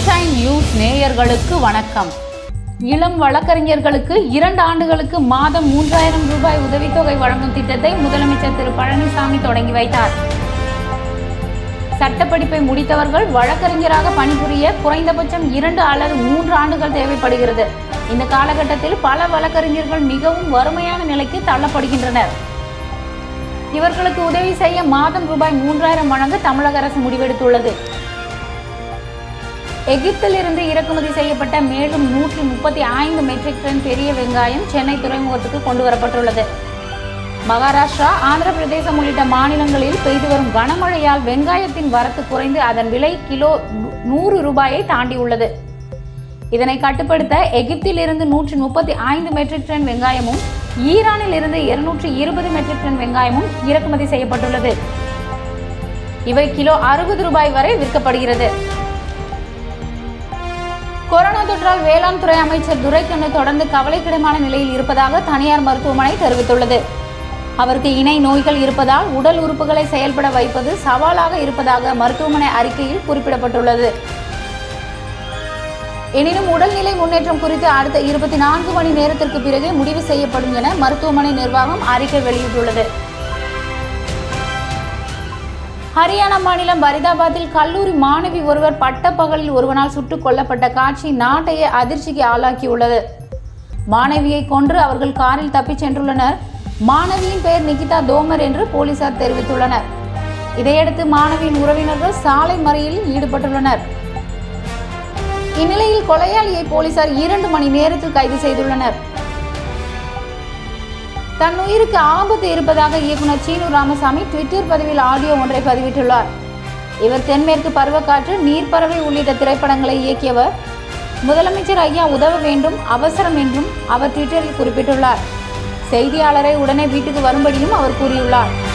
sunshine news நேயர்களுக்கு வணக்கம் இளம் வழக்கறிஞர்களுக்கு இரண்டு ஆண்டுகளுக்கு மாதம் மூன்றாயிரம் ரூபாய் உதவித்தொகை வழங்கும் திட்டத்தை முதலமைச்சர் திரு பழனிசாமி தொடங்கி வைத்தார் சட்டப்படிப்பை முடித்தவர்கள் வழக்கறிஞராக பணிபுரிய குறைந்தபட்சம் இரண்டு அல்லது மூன்று ஆண்டுகள் தேவைப்படுகிறது இந்த காலகட்டத்தில் பல வழக்கறிஞர்கள் மிகவும் வறுமையான நிலைக்கு தள்ளப்படுகின்றனர் இவர்களுக்கு உதவி செய்ய மாதம் ரூபாய் மூன்றாயிரம் வழங்க தமிழக அரசு முடிவெடுத்துள்ளது எகிப்திலிருந்து இறக்குமதி செய்யப்பட்ட மேலும் நூற்றி முப்பத்தி ஐந்து மெட்ரிக் டன் பெரிய வெங்காயம் சென்னை துறைமுகத்துக்கு கொண்டு வரப்பட்டுள்ளது மகாராஷ்டிரா ஆந்திர பிரதேசம் உள்ளிட்ட மாநிலங்களில் பெய்து வரும் கனமழையால் வெங்காயத்தின் வரத்து குறைந்து அதன் விலை கிலோ நூ- நூறு ரூபாயை தாண்டியுள்ளது இதனை கட்டுப்படுத்த எகிப்தில் இருந்து நூற்றி முப்பத்தி ஐந்து மெட்ரிக் டன் வெங்காயமும் ஈரானில் இருந்து இருநூற்றி இருபது மெட்ரிக் டன் வெங்காயமும் இறக்குமதி செய்யப்பட்டுள்ளது இவை கிலோ அறுபது ரூபாய் வரை விற்கப்படுகிறது கொரோனா தொற்றால் வேளாண் துறை அமைச்சர் துரைக்கண்ணு தொடர்ந்து கவலைக்கிடமான நிலையில் இருப்பதாக தனியார் மருத்துவமனை தெரிவித்துள்ளது அவருக்கு இணை நோய்கள் இருப்பதால் உடல் உறுப்புகளை செயல்பட வைப்பது சவாலாக இருப்பதாக மருத்துவமனை அறிக்கையில் குறிப்பிடப்பட்டுள்ளது எனினும் உடல்நிலை முன்னேற்றம் குறித்து அடுத்த இருபத்தி நான்கு மணி நேரத்திற்கு பிறகு முடிவு செய்யப்படும் என மருத்துவமனை நிர்வாகம் அறிக்கை வெளியிட்டுள்ளது ஹரியானா மாநிலம் பரிதாபாத்தில் கல்லூரி மாணவி ஒருவர் பட்டப்பகலில் ஒருவனால் சுட்டுக் கொல்லப்பட்ட காட்சி நாட்டையே அதிர்ச்சிக்கு ஆளாக்கியுள்ளது மாணவியை கொன்று அவர்கள் காரில் தப்பிச் சென்றுள்ளனர் மாணவியின் பெயர் நிகிதா தோமர் என்று போலீசார் தெரிவித்துள்ளனர் இதையடுத்து மாணவியின் உறவினர்கள் சாலை மறியலில் ஈடுபட்டுள்ளனர் இந்நிலையில் கொலையாளியை போலீசார் இரண்டு மணி நேரத்தில் கைது செய்துள்ளனர் தன் உயிருக்கு ஆபத்து இருப்பதாக இயக்குனர் சீனு ராமசாமி ட்விட்டர் பதிவில் ஆடியோ ஒன்றை பதிவிட்டுள்ளார் இவர் தென்மேற்கு பருவக்காற்று நீர்ப்பறவை உள்ளிட்ட திரைப்படங்களை இயக்கியவர் முதலமைச்சர் ஐயா உதவ வேண்டும் அவசரம் என்றும் அவர் ட்விட்டரில் குறிப்பிட்டுள்ளார் செய்தியாளரை உடனே வீட்டுக்கு வரும்படியும் அவர் கூறியுள்ளார்